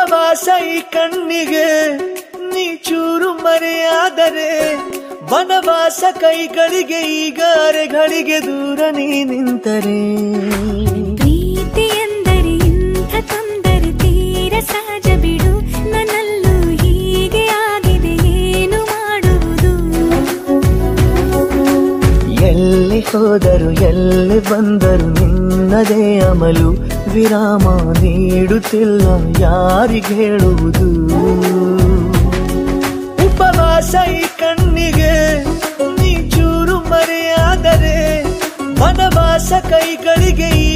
ಉಪವಾಸ ಈ ಕಣ್ಣಿಗೆ ನೀ ಚೂರು ಮರೆಯಾದರೆ ವನವಾಸ ಕೈಗಳಿಗೆ ಈಗ ಅರೆಗಳಿಗೆ ದೂರ ನೀ ನಿಂತರೆ ಪ್ರೀತಿ ಎಂದರೆ ಇಂಥ ತೊಂದರೆ ತೀರ ಸಹಜ ಬಿಡು ನನ್ನಲ್ಲೂ ಹೀಗೆ ಆಗಿದೆ ಏನು ಮಾಡುವುದು ಎಲ್ಲಿ ಹೋದರು ಎಲ್ಲಿ ಬಂದರು ನಿನ್ನದೇ ಅಮಲು ವಿರಾಮ ನೀಡುತ್ತಿಲ್ಲ ಯಾರಿಗೆ ಹೇಳುವುದು ಉಪವಾಸ ಈ ಕಣ್ಣಿಗೆ ನೀ ಚೂರು ಮರೆಯಾದರೆ ವನವಾಸ ಕೈಗಳಿಗೆ